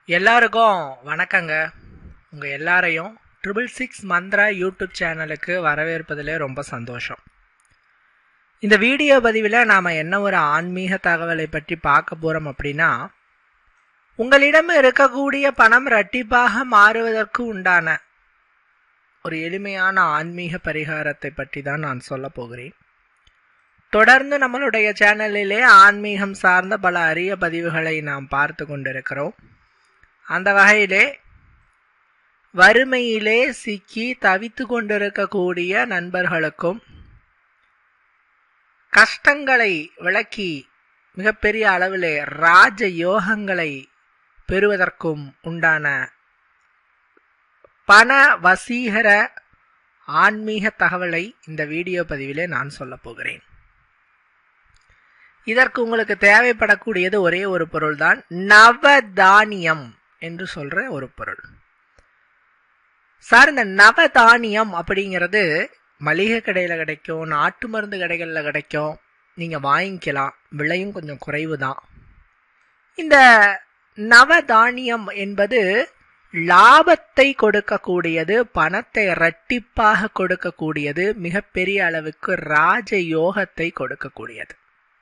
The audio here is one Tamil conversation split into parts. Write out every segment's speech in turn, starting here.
எல்லாருக்கும் வணக்கங்க உங்கள் எல்லாரையும் ட்ரிபிள் சிக்ஸ் மந்த்ரா யூடியூப் சேனலுக்கு வரவேற்பதிலே ரொம்ப சந்தோஷம் இந்த வீடியோ பதிவில் நாம் என்ன ஒரு ஆன்மீக தகவலை பற்றி பார்க்க போகிறோம் அப்படின்னா உங்களிடம் இருக்கக்கூடிய பணம் இரட்டிப்பாக மாறுவதற்கு உண்டான ஒரு எளிமையான ஆன்மீக பரிகாரத்தை பற்றி தான் நான் சொல்ல போகிறேன் தொடர்ந்து நம்மளுடைய சேனலிலே ஆன்மீகம் சார்ந்த பல அரிய பதிவுகளை நாம் பார்த்து கொண்டிருக்கிறோம் அந்த வகையிலே வறுமையிலே சிக்கி தவித்து கொண்டிருக்கக்கூடிய நண்பர்களுக்கும் கஷ்டங்களை விளக்கி மிகப்பெரிய அளவிலே ராஜ யோகங்களை பெறுவதற்கும் உண்டான பண வசீகர ஆன்மீக தகவலை இந்த வீடியோ பதிவிலே நான் சொல்ல போகிறேன் இதற்கு உங்களுக்கு தேவைப்படக்கூடியது ஒரே ஒரு பொருள் தான் நவதானியம் என்று சொல்ற ஒரு பொருள் சார் இந்த நவதானியம் அப்படிங்கிறது மளிகை கடையில் கிடைக்கும் நாட்டு மருந்து கடைகளில் கிடைக்கும் நீங்கள் வாங்கிக்கலாம் விலையும் கொஞ்சம் குறைவு தான் இந்த நவதானியம் என்பது லாபத்தை கொடுக்கக்கூடியது பணத்தை இரட்டிப்பாக கொடுக்கக்கூடியது மிகப்பெரிய அளவுக்கு ராஜ யோகத்தை கொடுக்கக்கூடியது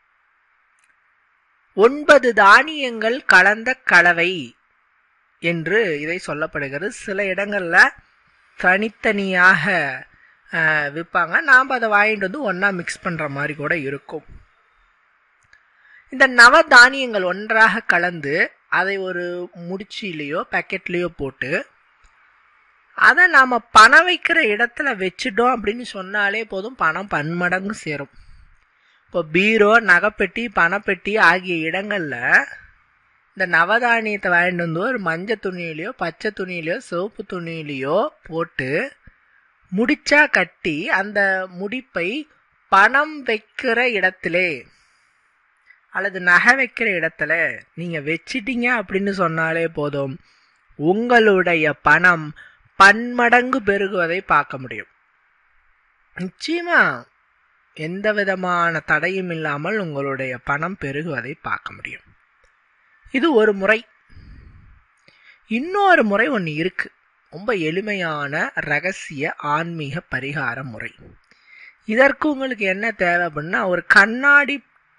ஒன்பது தானியங்கள் கலந்த கலவை என்று இதை சொல்லப்படுகிறது சில இடங்கள்ல தனித்தனியாக விற்பாங்க நாம் அதை வாங்கிட்டு வந்து ஒன்றா மிக்ஸ் பண்ணுற மாதிரி கூட இருக்கும் இந்த நவதானியங்கள் ஒன்றாக கலந்து அதை ஒரு முடிச்சிலேயோ பேக்கெட்லேயோ போட்டு அதை நாம் பணம் வைக்கிற இடத்துல வச்சுட்டோம் அப்படின்னு சொன்னாலே போதும் பணம் பன்மடங்கு சேரும் இப்போ பீரோ நகைப்பெட்டி பணப்பெட்டி ஆகிய இடங்களில் இந்த நவதானியத்தை வாங்கிட்டு வந்து ஒரு மஞ்சள் துணியிலையோ பச்சை துணியிலையோ சிவப்பு துணியிலையோ போட்டு முடிச்சா கட்டி அந்த முடிப்பை பணம் வைக்கிற இடத்திலே அல்லது நகை வைக்கிற இடத்துல நீங்க வச்சிட்டீங்க அப்படின்னு சொன்னாலே போதும் உங்களுடைய பணம் பன்மடங்கு பெருகுவதை பார்க்க முடியும் நிச்சயமா எந்த விதமான தடையும் இல்லாமல் உங்களுடைய பணம் பெருகுவதை பார்க்க முடியும் இது ஒரு முறை இன்னொரு முறை ஒன்று இருக்கு ரொம்ப எளிமையான ரகசிய ஆன்மீக பரிகார முறை இதற்கு உங்களுக்கு என்ன தேவை அப்படின்னா ஒரு கண்ணாடி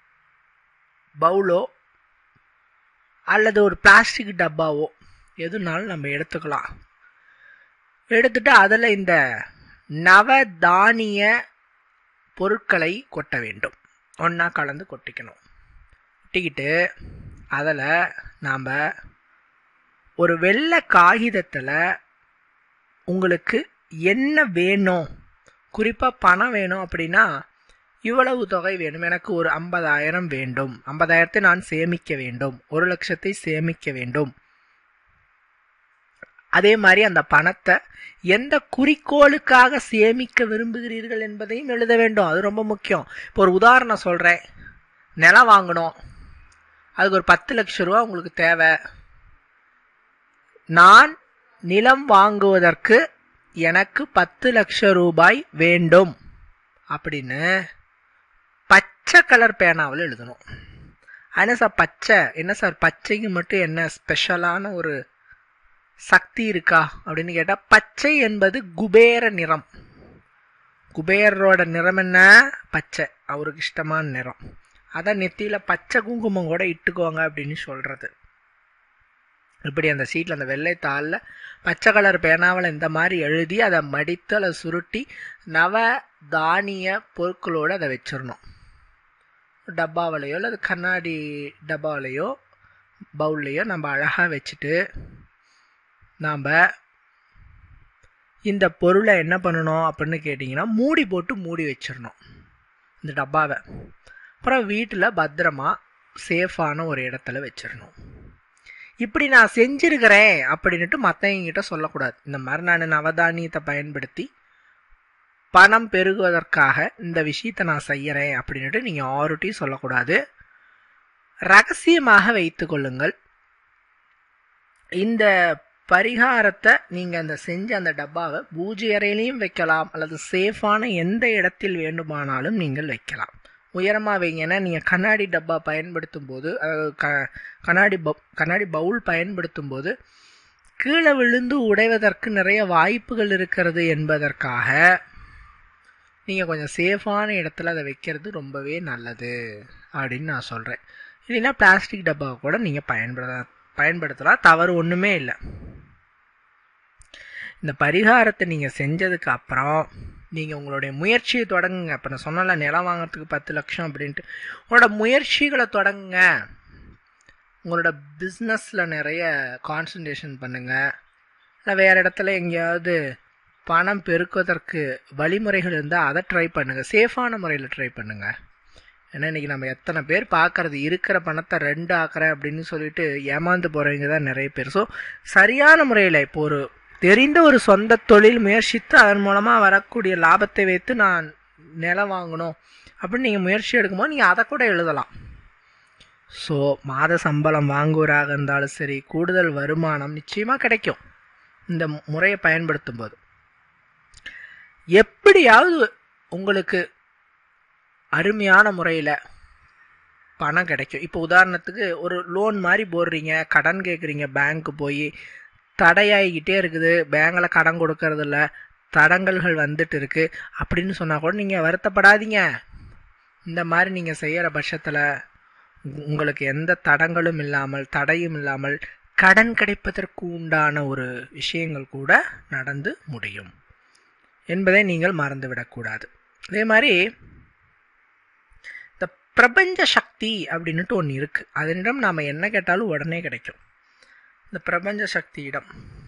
பவுலோ அல்லது ஒரு பிளாஸ்டிக் டப்பாவோ எதுனாலும் நம்ம எடுத்துக்கலாம் எடுத்துட்டு அதில் இந்த நவதானிய பொருட்களை கொட்ட வேண்டும் ஒன்றா கலந்து கொட்டிக்கணும் கொட்டிக்கிட்டு அதில் நாம் ஒரு வெள்ளை காகிதத்தில் உங்களுக்கு என்ன வேணும் குறிப்பாக பணம் வேணும் அப்படின்னா இவ்வளவு தொகை வேணும் எனக்கு ஒரு ஐம்பதாயிரம் வேண்டும் ஐம்பதாயிரத்தை நான் சேமிக்க வேண்டும் ஒரு லட்சத்தை சேமிக்க வேண்டும் அதே மாதிரி அந்த பணத்தை எந்த குறிக்கோளுக்காக சேமிக்க விரும்புகிறீர்கள் என்பதையும் எழுத வேண்டும் அது ரொம்ப முக்கியம் இப்போ ஒரு உதாரணம் சொல்கிறேன் நிலம் வாங்கணும் அதுக்கு ஒரு பத்து லட்ச ரூபா உங்களுக்கு தேவை நான் நிலம் வாங்குவதற்கு எனக்கு பத்து லட்சம் ரூபாய் வேண்டும் அப்படின்னு பச்சை கலர் பேனாவில் எழுதணும் என்ன சார் பச்சை என்ன சார் பச்சைக்கு மட்டும் என்ன ஸ்பெஷலான ஒரு சக்தி இருக்கா அப்படின்னு கேட்டால் பச்சை என்பது குபேர நிறம் குபேரரோட நிறம் என்ன பச்சை அவருக்கு இஷ்டமான நிறம் அதான் நெத்தியில் பச்சை குங்குமம் கூட இட்டுக்கோங்க அப்படின்னு சொல்கிறது இப்படி அந்த சீட்டில் அந்த வெள்ளை தாளில் பச்சை கலர் பேனாவில் இந்த மாதிரி எழுதி அதை மடித்து அதை சுருட்டி நவ தானிய பொருட்களோடு அதை வச்சிடணும் டப்பாவிலையோ அல்லது கண்ணாடி டப்பாவிலையோ பவுல்லையோ நம்ம அழகாக வச்சுட்டு நாம் இந்த பொருளை என்ன பண்ணணும் அப்படின்னு கேட்டிங்கன்னா மூடி போட்டு மூடி வச்சிடணும் இந்த டப்பாவை அப்புறம் வீட்டில் பத்திரமா சேஃபான ஒரு இடத்துல வச்சிடணும் இப்படி நான் செஞ்சிருக்கிறேன் அப்படின்ட்டு மற்றவங்கிட்ட சொல்லக்கூடாது இந்த மாதிரி நான் நவதானியத்தை பயன்படுத்தி பணம் பெருகுவதற்காக இந்த விஷயத்தை நான் செய்யறேன் அப்படின்ட்டு நீங்கள் யாருட்டையும் சொல்லக்கூடாது ரகசியமாக வைத்து கொள்ளுங்கள் இந்த பரிகாரத்தை நீங்கள் அந்த செஞ்ச அந்த டப்பாவை பூஜை அறையிலையும் வைக்கலாம் அல்லது சேஃபான எந்த இடத்தில் வேண்டுமானாலும் நீங்கள் வைக்கலாம் உயரமாக வைங்க ஏன்னா நீங்கள் கண்ணாடி டப்பா பயன்படுத்தும் போது அதாவது க கண்ணாடி ப கண்ணாடி பவுல் பயன்படுத்தும் போது கீழே விழுந்து உடைவதற்கு நிறைய வாய்ப்புகள் இருக்கிறது என்பதற்காக நீங்கள் கொஞ்சம் சேஃபான இடத்துல அதை வைக்கிறது ரொம்பவே நல்லது அப்படின்னு நான் சொல்கிறேன் இல்லைன்னா பிளாஸ்டிக் டப்பாவை கூட நீங்கள் பயன்படுத்த பயன்படுத்தலாம் தவறு ஒன்றுமே இல்லை இந்த பரிகாரத்தை நீங்கள் செஞ்சதுக்கு அப்புறம் நீங்கள் உங்களுடைய முயற்சியை தொடங்குங்க இப்போ நான் சொன்னல நிலம் வாங்குறதுக்கு பத்து லட்சம் அப்படின்ட்டு உங்களோட முயற்சிகளை தொடங்குங்க உங்களோட பிஸ்னஸில் நிறைய கான்சன்ட்ரேஷன் பண்ணுங்கள் இல்லை வேறு இடத்துல எங்கேயாவது பணம் பெருக்குவதற்கு வழிமுறைகள் இருந்தால் அதை ட்ரை பண்ணுங்கள் சேஃபான முறையில் ட்ரை பண்ணுங்கள் ஏன்னா இன்றைக்கி நம்ம எத்தனை பேர் பார்க்குறது இருக்கிற பணத்தை ரெண்டு ஆக்குறேன் அப்படின்னு சொல்லிட்டு ஏமாந்து போகிறவங்க தான் நிறைய பேர் ஸோ சரியான முறையில் இப்போ ஒரு தெரிந்த ஒரு சொந்த தொழில் முயற்சித்து அதன் மூலமாக வரக்கூடிய லாபத்தை வைத்து நான் நிலம் வாங்கணும் அப்படின்னு நீங்கள் முயற்சி எடுக்கும்போது நீங்கள் அதை கூட எழுதலாம் ஸோ மாத சம்பளம் வாங்குவராக இருந்தாலும் சரி கூடுதல் வருமானம் நிச்சயமாக கிடைக்கும் இந்த முறையை பயன்படுத்தும் போது எப்படியாவது உங்களுக்கு அருமையான முறையில் பணம் கிடைக்கும் இப்போ உதாரணத்துக்கு ஒரு லோன் மாதிரி போடுறீங்க கடன் கேட்குறீங்க பேங்க்கு போய் தடையாகிக்கிட்டே இருக்குது பேங்கில் கடன் கொடுக்கறது இல்லை தடங்கல்கள் வந்துட்டு இருக்கு அப்படின்னு சொன்னால் கூட நீங்கள் வருத்தப்படாதீங்க இந்த மாதிரி நீங்கள் செய்கிற பட்சத்தில் உங்களுக்கு எந்த தடங்களும் இல்லாமல் தடையும் இல்லாமல் கடன் கிடைப்பதற்கு உண்டான ஒரு விஷயங்கள் கூட நடந்து முடியும் என்பதை நீங்கள் மறந்துவிடக்கூடாது அதே மாதிரி இந்த பிரபஞ்ச சக்தி அப்படின்னுட்டு ஒன்று இருக்குது அதனிடம் நாம் என்ன கேட்டாலும் உடனே கிடைக்கும் இந்த பிரபஞ்ச சக்தியிடம்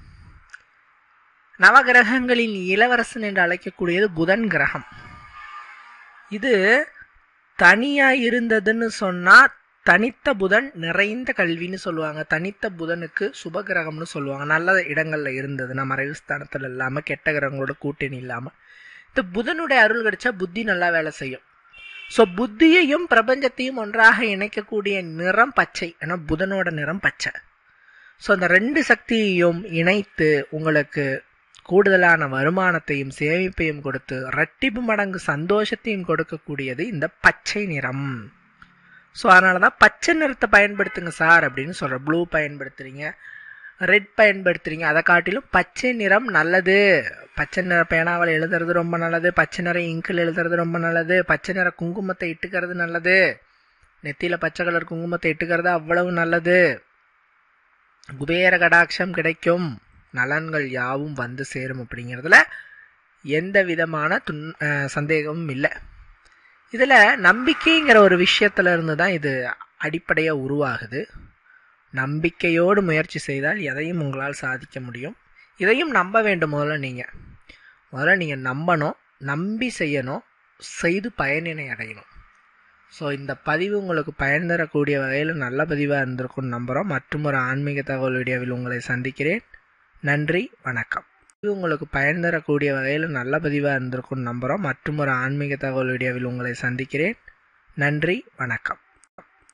நவகிரகங்களின் இளவரசன் என்று அழைக்கக்கூடியது புதன் கிரகம் இது தனியா இருந்ததுன்னு சொன்னா தனித்த புதன் நிறைந்த கல்வின்னு சொல்லுவாங்க தனித்த புதனுக்கு சுப கிரகம்னு சொல்லுவாங்க நல்ல இடங்கள்ல இருந்ததுன்னா மறைவு ஸ்தானத்துல இல்லாம கெட்ட கிரகங்களோட கூட்டணி இல்லாம இந்த புதனுடைய அருள் கிடைச்சா புத்தி நல்லா வேலை செய்யும் ஸோ புத்தியையும் பிரபஞ்சத்தையும் ஒன்றாக இணைக்கக்கூடிய நிறம் பச்சை ஏன்னா புதனோட நிறம் பச்சை ஸோ அந்த ரெண்டு சக்தியையும் இணைத்து உங்களுக்கு கூடுதலான வருமானத்தையும் சேமிப்பையும் கொடுத்து ரட்டிப்பு மடங்கு சந்தோஷத்தையும் கொடுக்கக்கூடியது இந்த பச்சை நிறம் ஸோ அதனால தான் பச்சை நிறத்தை பயன்படுத்துங்க சார் அப்படின்னு சொல்கிற ப்ளூ பயன்படுத்துறீங்க ரெட் பயன்படுத்துறீங்க அதை காட்டிலும் பச்சை நிறம் நல்லது பச்சை நிற பேனாவில் எழுதுறது ரொம்ப நல்லது பச்சை நிற இங்கில் எழுதுறது ரொம்ப நல்லது பச்சை நிற குங்குமத்தை இட்டுக்கிறது நல்லது நெத்தியில் பச்சை கலர் குங்குமத்தை இட்டுக்கிறது அவ்வளவு நல்லது குபேர கடாட்சம் கிடைக்கும் நலன்கள் யாவும் வந்து சேரும் அப்படிங்கிறதுல எந்த விதமான துன் சந்தேகமும் இல்லை இதில் நம்பிக்கைங்கிற ஒரு விஷயத்துல இருந்து தான் இது அடிப்படையாக உருவாகுது நம்பிக்கையோடு முயற்சி செய்தால் எதையும் உங்களால் சாதிக்க முடியும் இதையும் நம்ப வேண்டும் முதல்ல நீங்கள் முதல்ல நீங்கள் நம்பணும் நம்பி செய்யணும் செய்து பயனினை அடையணும் ஸோ இந்த பதிவு உங்களுக்கு பயன் தரக்கூடிய வகையில் நல்ல பதிவாக இருந்திருக்கும்னு நம்புகிறோம் மற்றும் ஒரு ஆன்மீக தகவல் வீடியோவில் உங்களை சந்திக்கிறேன் நன்றி வணக்கம் இது உங்களுக்கு பயன் தரக்கூடிய வகையில் நல்ல பதிவாக இருந்திருக்கும்னு நம்புகிறோம் மற்றும் ஒரு ஆன்மீக தகவல் வீடியோவில் உங்களை சந்திக்கிறேன் நன்றி வணக்கம்